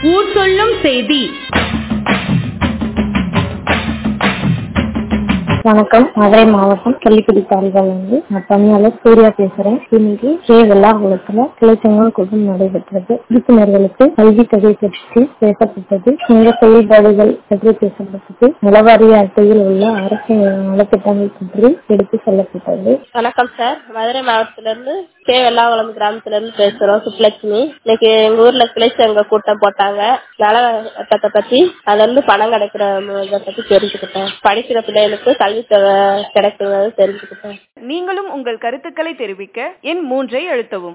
ஊர் சொல்லும் செய்தி வணக்கம் மதுரை மாவட்டம் கள்ளிக்குடி தாலுகால இருந்து நான் பணியாளர் சூர்யா பேசுறேன் இன்னைக்கு கே வெள்ளாங்குளத்துல கிளைச்சங்கம் கூட்டம் நடைபெற்றது உறுப்பினர்களுக்கு கல்வி தொகை பற்றி பேசப்பட்டது இந்த செயல்பாடுகள் பற்றி பேசப்பட்டது நிலவாரிய அட்டையில் உள்ள அரசு நலத்திட்டங்கள் பற்றி எடுத்து சொல்லப்பட்டது வணக்கம் சார் மதுரை மாவட்டத்துல இருந்து கே வெள்ளாங்குளம் கிராமத்துல இருந்து பேசுறோம் சுப்புலட்சுமி இன்னைக்கு எங்க ஊர்ல கிளைச்சங்க கூட்டம் போட்டாங்க நல திட்டத்தை பத்தி அதுல இருந்து பணம் கிடைக்கிற இதை பத்தி தெரிஞ்சுக்கிட்டேன் படிக்கிற பிள்ளைகளுக்கு கல்வி தொகை கிடைக்கிறது தெரிஞ்சுக்கிட்டேன் நீங்களும் உங்கள் கருத்துக்களை தெரிவிக்க எண் மூன்றை அழுத்தவும்